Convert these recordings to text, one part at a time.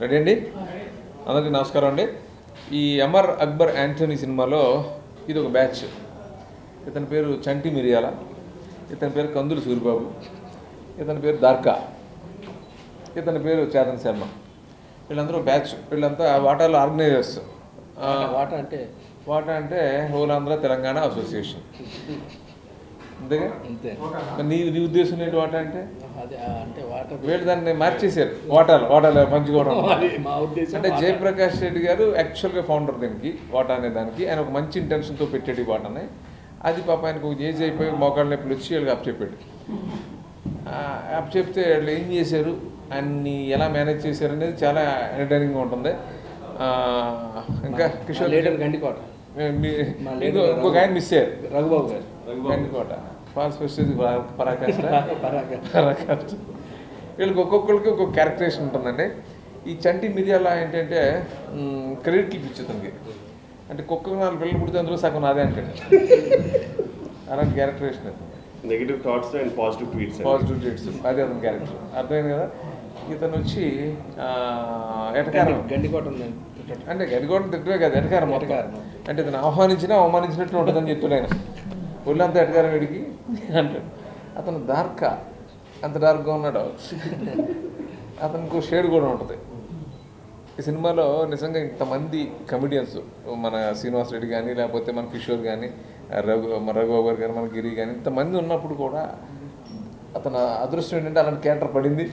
Ready అండి అందరికీ నమస్కారం అండి ఈ అమర్ అక్బర్ యాంటోనీ సినిమాలో ఇది ఒక బ్యాచ్ ఇతని పేరు చంటి మిరియాల ఇతని పేరు కందులు సూరిబాబు ఇతని పేరు దార్కా ఇతని పేరు చేతన్ శర్మ వీళ్ళందరూ బ్యాచ్ వీళ్ళంతా వాటాలో ఆర్గనైజర్స్ వాట అంటే వాటా అంటే హోల్ ఆంధ్ర తెలంగాణ అసోసియేషన్ అంతేగా అంతే మరి నీ నీ ఉద్దేశం ఏంటి వాటా అంటే అదే ఆ, అంటే వాట వీళ్ళు దాన్ని మార్చేశారు వాటాలు వాటాలు పంచుకోవడం అది మా ఉద్దేశం అంటే జయప్రకాష్ రెడ్డి గారు యాక్చువల్గా ఫౌండర్ దీనికి వాటా అనే దానికి ఆయన ఒక మంచి ఇంటెన్షన్తో పెట్టాడు ఈ వాటాని అది పాప ఆయనకు ఒక ఏజ్ అయిపోయి మోకాళ్ళ నొప్పులు వచ్చి వీళ్ళకి అప్ చెప్పాడు అప్ చెప్తే వాళ్ళు ఏం చేశారు ఆయన్ని ఎలా మేనేజ్ చేశారు అనేది చాలా ఎంటర్టైనింగ్గా ఉంటుంది ఆ, ఇంకా కిషోర్ లీడర్ గండికోట మీ- మా ఇంకో- లీడర్ ఇంకొక ఆయన మిస్ అయ్యారు రఘుబాబు గారు గండికోట ఫాల్స్ ఫెస్టివ్ పరాకాష్ట పరాగా పరాకాష్ట వీళ్ళకి ఒక్కొక్కరికి ఒక్కొక్క క్యారెక్టరేషన్ ఉంటుందండి ఈ చంటి మిరియాల ఏంటంటే క్రెడిట్లు ఇచ్చేతనికి అంటే కుక్క నాలుగు పిల్లలు పుడితే అందులో సగం నాదే అంటాడు అలాంటి క్యారెక్టరేషన్ అది negative thoughts and positive tweets positive treats అదే అతని క్యారెక్టర్ అర్థమైంది కదా ఇతను వచ్చి ఆ, ఎటకారం గండికోట ఉందండి అంటే గడిగోడ తిట్టమే కాదు ఎటకారం మొత్తం ఎటకారం. అంటే ఇతను ఆహ్వానించినా అవమానించినట్లు ఉంటుందని చెప్తున్నాడు ఆయన ఒళ్ళంతా ఎటకారం వీడికి అంటాడు అతను డార్క్ అంత డార్క్గా ఉన్నాడు అతనికి షేడ్ కూడా ఉంటుంది ఈ సినిమాలో నిజంగా ఇంతమంది కమెడియన్స్ మన శ్రీనివాస్ రెడ్డి కానీ లేకపోతే మన కిషోర్ కానీ రఘు మన రఘుబాబు గారు కానీ మన గిరి కానీ ఇంతమంది ఉన్నప్పుడు కూడా అతను అదృష్టం ఏంటంటే అలాంటి క్యారెక్టర్ పడింది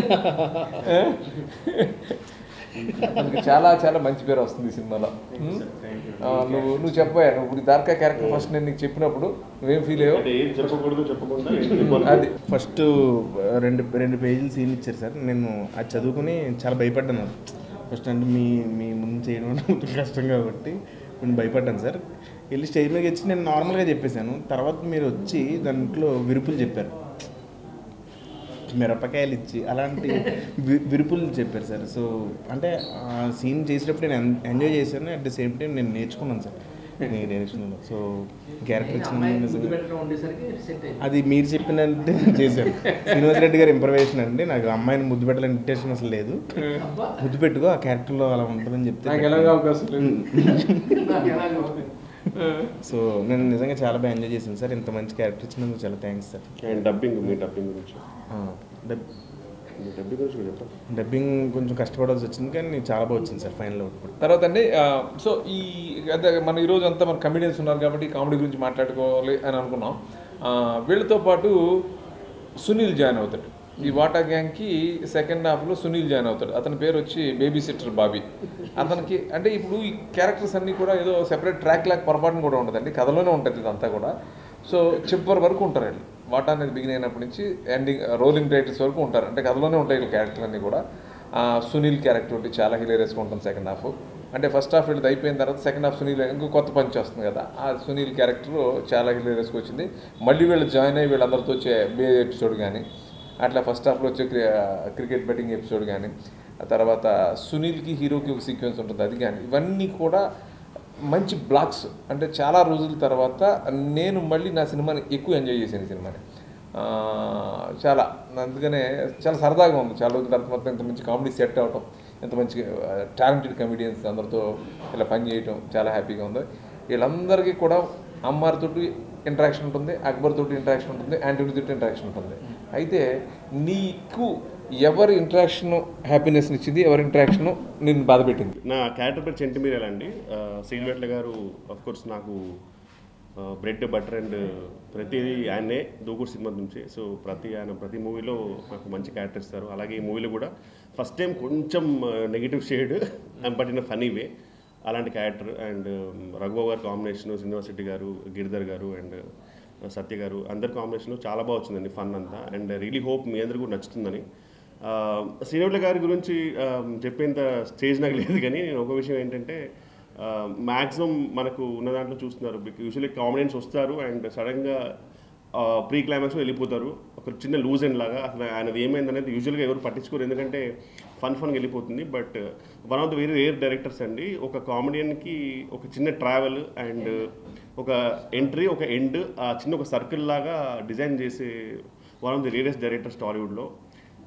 అతనికి చాలా చాలా మంచి పేరు వస్తుంది ఈ సినిమాలో ఉం? ఆ, నువ్వు నువ్వు చెప్పాయా నువ్వు ఇప్పుడు దార్కా క్యారెక్టర్ ఫస్ట్ నేను నీకు చెప్పినప్పుడు నువ్వేం ఫీల్ అయ్యావు అంటే ఏం చెప్పకూడదు చెప్పకుండా ఏం చెప్పాలి? అది ఫస్ట్ రెండు రెండు పేజీలు సీన్ ఇచ్చారు సార్ నేను అది చదువుకుని చాలా భయపడ్డాను ఫస్ట్ అంటే మీ మీ ముందు చేయడం అంటే కొంచెం కష్టం కాబట్టి నేను భయపడ్డాను సార్ వెళ్ళి స్టేజ్ మీదకి వచ్చి నేను నార్మల్గా చెప్పేశాను తర్వాత మీరు వచ్చి దాంట్లో విరుపులు చెప్పారు మిరపకాయలు ఇచ్చి అలాంటి వి- విరుపులు చెప్పారు సార్ సో అంటే ఆ సీన్ చేసేటప్పుడు నేను ఎన్- ఎంజాయ్ చేశాను అట్ ద సేమ్ టైం నేను నేర్చుకున్నాను సార్ మీ డైరెక్షన్లో సో క్యారెక్టర్ ఇచ్చిన నిజంగా పెట్టడం ఉండేసరికి సెట్ అయింది అది మీరు చెప్పినట్టు చేశాను శ్రీనివాస్ రెడ్డి గారి ఇంప్రవేషన్ అండి నాకు అమ్మాయిని ముద్దు పెట్టాలని ఇంటెన్షన్ అసలు లేదు ముద్దు పెట్టుకో ఆ క్యారెక్టర్లో అలా ఉంటుందని చెప్తే నాకు ఎలాగో అవకాశం లేదు నాకు ఎలాగో సో నేను నిజంగా చాలా బాగా ఎంజాయ్ చేశాను సార్ ఇంత మంచి క్యారెక్టర్ ఇచ్చినందుకు చాలా థ్యాంక్స్ సార్ అండ్ డబ్బింగ్ మీ డబ్బింగ్ గురించి ఆ, డబ్ మీ డబ్బింగ్ గురించి కూడా చెప్పండి డబ్బింగ్ కొంచెం కష్టపడాల్సి వచ్చింది కానీ చాలా బాగా వచ్చింది సార్ ఫైనల్ అవుట్పుట్ తర్వాత అండి ఆ, సో ఈ అదే మన ఈరోజు అంతా మన కమెడియన్స్ ఉన్నారు కాబట్టి కామెడీ గురించి మాట్లాడుకోవాలి అని అనుకున్నాం ఆ, వీళ్ళతో పాటు సునీల్ జాయిన్ అవుతాడు ఈ వాటా గ్యాంగ్కి సెకండ్ హాఫ్లో సునీల్ జాయిన్ అవుతాడు అతని పేరు వచ్చి బేబీ సిట్టర్ బాబీ అతనికి అంటే ఇప్పుడు ఈ క్యారెక్టర్స్ అన్నీ కూడా ఏదో సెపరేట్ ట్రాక్ లాగా పొరపాటున కూడా ఉంటుందండి కథలోనే ఉంటుంది ఇదంతా కూడా సో చివరి వరకు ఉంటారు వీళ్ళు వాటా అనేది బిగిన్ అయినప్పటి నుంచి ఎండింగ్ రోలింగ్ టైటిల్స్ వరకు ఉంటారు అంటే కథలోనే ఉంటాయి వీళ్ళ క్యారెక్టర్ అన్నీ కూడా ఆ, సునీల్ క్యారెక్టర్ ఒకటి చాలా హిలేరియస్గా ఉంటుంది సెకండ్ హాఫ్ అంటే ఫస్ట్ హాఫ్ వీళ్ళది అయిపోయిన తర్వాత సెకండ్ హాఫ్ సునీల్ ఇంకో కొత్త పంచ్ వస్తుంది కదా ఆ సునీల్ క్యారెక్టర్ చాలా హిలేరియస్గా వచ్చింది మళ్ళీ వీళ్ళు జాయిన్ అయ్యి వీళ్ళందరితో వచ్చే బే ఎపిసోడ్ కానీ అట్లా ఫస్ట్ హాఫ్లో వచ్చే క్రికెట్ బెట్టింగ్ ఎపిసోడ్ కానీ ఆ తర్వాత సునీల్కి హీరోకి ఒక సీక్వెన్స్ ఉంటుంది అది కానీ ఇవన్నీ కూడా మంచి బ్లాక్స్ అంటే చాలా రోజుల తర్వాత నేను మళ్ళీ నా సినిమాని ఎక్కువ ఎంజాయ్ చేశాను ఈ సినిమాని ఆ, చాలా అందుకనే చాలా సరదాగా ఉంది చాలా రోజుల తర్వాత మొత్తం ఇంత మంచి కామెడీ సెట్ అవటం ఇంత మంచి టాలెంటెడ్ కమెడియన్స్ అందరితో ఇలా పని చేయటం చాలా హ్యాపీగా ఉంది వీళ్ళందరికీ కూడా అమ్మార్ తోటి ఇంటరాక్షన్ ఉంటుంది అక్బర్ తోటి ఇంటరాక్షన్ ఉంటుంది యాంటోనీ తోటి ఇంటరాక్షన్ ఉంటుంది అయితే నీకు ఎవరి ఇంటరాక్షన్ హ్యాపీనెస్ ఇచ్చింది ఎవరి ఇంటరాక్షన్ నేను బాధ పెట్టింది నా క్యారెక్టర్ పేరు చెంటి మీరేలా అండి శ్రీనివేట్ల గారు అఫ్ కోర్స్ నాకు బ్రెడ్ బటర్ అండ్ ప్రతిదీ ఆయనే దూకుడు సినిమా నుంచి సో ప్రతి ఆయన ప్రతి మూవీలో నాకు మంచి క్యారెక్టర్ ఇస్తారు అలాగే ఈ మూవీలో కూడా ఫస్ట్ టైం కొంచెం negative shade but in funny way అలాంటి క్యారెక్టర్ అండ్ రఘుబాబు గారి కాంబినేషన్ శ్రీనివాస్ రెడ్డి గారు గిరిధర్ గారు అండ్ సత్య గారు అందరి కాంబినేషన్ చాలా బాగా వచ్చిందండి ఫన్ అంతా అండ్ రియలీ హోప్ మీ అందరికీ కూడా నచ్చుతుందని శ్రీనివాట్ల గారి గురించి ఆ, చెప్పేంత స్టేజ్ నాకు లేదు కానీ నేను ఒక విషయం ఏంటంటే మ్యాక్సిమం మనకు ఉన్న దాంట్లో చూస్తున్నారు యూజువల్లీ కామెడియన్స్ వస్తారు అండ్ సడన్గా ప్రీ క్లైమాక్స్లో వెళ్ళిపోతారు ఒక చిన్న లూజ్ ఎండ్ లాగా అసలు ఆయనది ఏమైంది అనేది యూజువల్గా ఎవరు పట్టించుకోరు ఎందుకంటే ఫన్ ఫన్గా వెళ్ళిపోతుంది but one of the very rare directors అండి ఒక కామెడియన్కి ఒక చిన్న ట్రావెల్ అండ్ ఒక ఎంట్రీ ఒక ఎండ్ ఆ చిన్న ఒక సర్కిల్ లాగా డిజైన్ చేసే one of the rarest directors టాలీవుడ్లో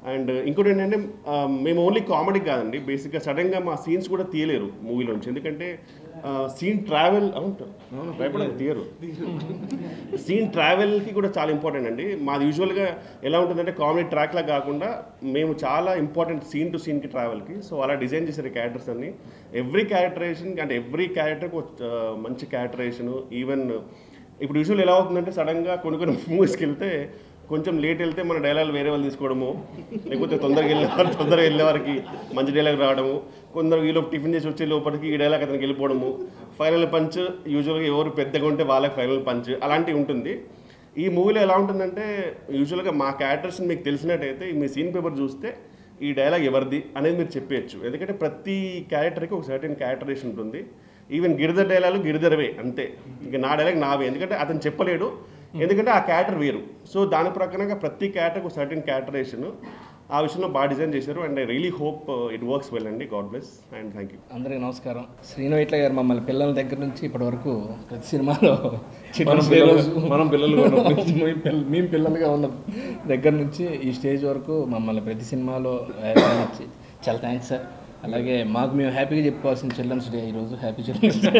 అండ్ ఇంకోటి ఏంటంటే ఆ, మేము ఓన్లీ కామెడీ కాదండి బేసిక్గా సడన్గా మా సీన్స్ కూడా తీయలేరు మూవీలోంచి ఎందుకంటే సీన్ ట్రావెల్ అవును భయపడదు తీయరు సీన్ ట్రావెల్కి కూడా చాలా ఇంపార్టెంట్ అండి మాది యూజువల్గా ఎలా ఉంటుందంటే కామెడీ ట్రాక్లా కాకుండా మేము చాలా ఇంపార్టెంట్ సీన్ టు సీన్కి ట్రావెల్కి సో అలా డిజైన్ చేశారు క్యారెక్టర్స్ అన్ని ఎవ్రీ క్యారెక్టరేషన్ అంటే ఎవ్రీ క్యారెక్టర్కి మంచి క్యారెక్టరేషన్ ఈవెన్ ఇప్పుడు యూజువల్ ఎలా అవుతుందంటే సడన్గా కొన్ని కొన్ని మూవీస్కి వెళ్తే కొంచెం లేట్ వెళ్తే మన డైలాగ్ వేరే వాళ్ళు తీసుకోవడము లేకపోతే తొందరగా వెళ్ళే వాళ్ళు తొందరగా వెళ్ళే వారికి మంచి డైలాగ్ రావడము కొందరు వీళ్ళు టిఫిన్ చేసి వచ్చే లోపలికి ఈ డైలాగ్ అతనికి వెళ్ళిపోవడము ఫైనల్ పంచ్ యూజువల్గా ఎవరు పెద్దగా ఉంటే వాళ్ళకి ఫైనల్ పంచ్ అలాంటివి ఉంటుంది ఈ మూవీలో ఎలా ఉంటుందంటే యూజువల్గా మా క్యారెక్టర్స్ మీకు తెలిసినట్టయితే మీ సీన్ పేపర్ చూస్తే ఈ డైలాగ్ ఎవరిది అనేది మీరు చెప్పేయచ్చు ఎందుకంటే ప్రతి క్యారెక్టర్కి ఒక సర్టెన్ క్యారెక్టరేషన్ ఉంటుంది ఈవెన్ గిరిధర్ డైలాగ్ గిరిధరవే అంతే ఇంకా నా డైలాగ్ నావే ఎందుకంటే అతను చెప్పలేడు ఎందుకంటే ఆ క్యారెక్టర్ వేరు సో దాని ప్రకారంగా ప్రతి క్యారెక్టర్కి ఒక సర్టెన్ క్యారెక్టరేషన్ ఆ విషయంలో బాగా డిజైన్ చేశారు and I really hope it works well అండి God bless and thank you అందరికీ నమస్కారం శ్రీను ఇట్ల గారు మమ్మల్ని పిల్లల దగ్గర నుంచి ఇప్పటి వరకు ప్రతి సినిమాలో చిన్న మనం పిల్లలు- రోజు మనం పిల్లలుగా ఉన్నాం. మీ పిల్ల- మేము పిల్లలుగా ఉన్న దగ్గర నుంచి ఈ స్టేజ్ వరకు మమ్మల్ని ప్రతి సినిమాలో హ్యాపీగా ఇచ్చి చాలా థ్యాంక్స్ సార్ అలాగే మాకు మేము హ్యాపీగా చెప్పుకోవాల్సిన చిల్డ్రన్స్ డే ఈరోజు హ్యాపీ చిల్డ్రన్స్ డే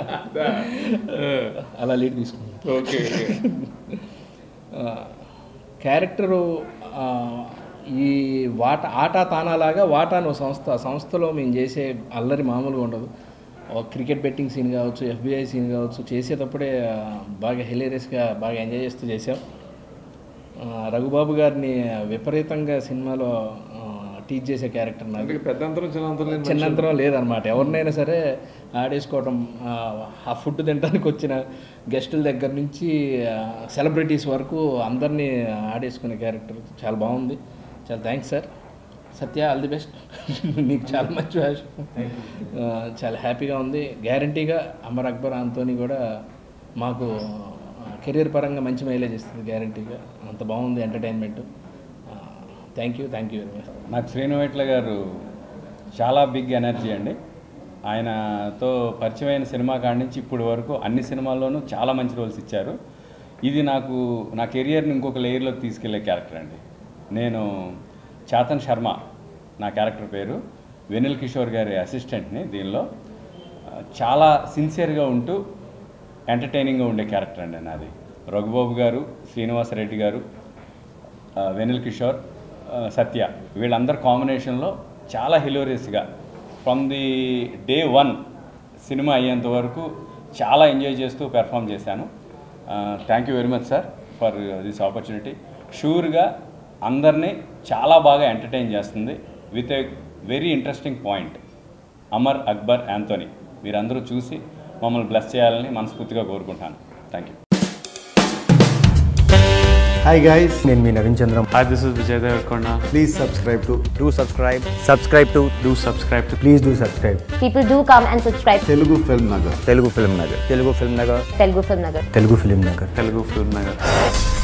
అలా లీడ్ తీసుకున్నాం ఓకే ఓకే ఆ, క్యారెక్టరు ఆ, ఈ వాట ఆటా తానాలాగా వాటా అనే సంస్థ ఆ సంస్థలో మేము చేసే అల్లరి మామూలుగా ఉండదు ఒక క్రికెట్ బెట్టింగ్ సీన్ కావచ్చు ఎఫ్బిఐ సీన్ కావచ్చు చేసేటప్పుడే ఆ, బాగా హిలేరియస్గా బాగా ఎంజాయ్ చేస్తూ చేసాం ఆ, రఘుబాబు గారిని విపరీతంగా సినిమాలో టీచ్ చేసే క్యారెక్టర్ నాకు అందుకే పెద్ద అంతరం చిన్న అంతరం లేని మనిషి. చిన్నంతరం లేదనమాట ఎవరినైనా సరే ఆడేసుకోవటం ఆ, ఆ ఫుడ్ తినడానికి వచ్చిన గెస్టుల దగ్గర నుంచి సెలబ్రిటీస్ వరకు అందరినీ ఆడేసుకునే క్యారెక్టర్ చాలా బాగుంది చాలా thanks sir Satya all the best నీకు చాలా మంచి వేషం ఆ, చాలా హ్యాపీగా ఉంది గ్యారంటీగా అమర్ అక్బర్ ఆంతోని కూడా మాకు కెరీర్ పరంగా మంచి మైలేజ్ ఇస్తుంది గ్యారంటీగా అంత బాగుంది entertainment thank you thank you very much నాకు శ్రీనువైట్ల గారు చాలా బిగ్ ఎనర్జీ అండి ఆయనతో పరిచయమైన సినిమా కాడి నుంచి ఇప్పటి వరకు అన్ని సినిమాల్లోనూ చాలా మంచి రోల్స్ ఇచ్చారు ఇది నాకు నా కెరియర్ని ఇంకొక లేయర్లోకి తీసుకెళ్లే క్యారెక్టర్ అండి నేను చేతన్ శర్మ నా క్యారెక్టర్ పేరు వెనిల్ కిషోర్ గారి అసిస్టెంట్ని దీనిలో ఆ, చాలా సిన్సియర్గా ఉంటూ ఎంటర్టైనింగ్గా ఉండే క్యారెక్టర్ అండి నాది రఘుబాబు గారు శ్రీనివాసరెడ్డి గారు ఆ, వెనిల్ కిషోర్ ఆ, సత్య వీళ్ళందరి కాంబినేషన్లో చాలా హిలోరియస్గా from the day one cinema అయ్యేంత వరకు చాలా ఎంజాయ్ చేస్తూ పెర్ఫామ్ చేశాను thank you very much sir for this opportunity షూర్గా అందరినీ చాలా బాగా ఎంటర్టైన్ చేస్తుంది with a very interesting point Amar Akbar Anthony మీరందరూ చూసి మమ్మల్ని బ్లెస్ చేయాలని మనస్ఫూర్తిగా కోరుకుంటాను థ్యాంక్ యూ హాయ్ గైస్ నేను మీ Naveen Chandram Hi, this is Vijay Devarkonda. Please subscribe to do subscribe subscribe to Do subscribe to please do subscribe People do come and subscribe to Telugu film Nagar Telugu Film Nagar Telugu Film Nagar Telugu Film Nagar. Telugu film Nagar Telugu Film Nagar.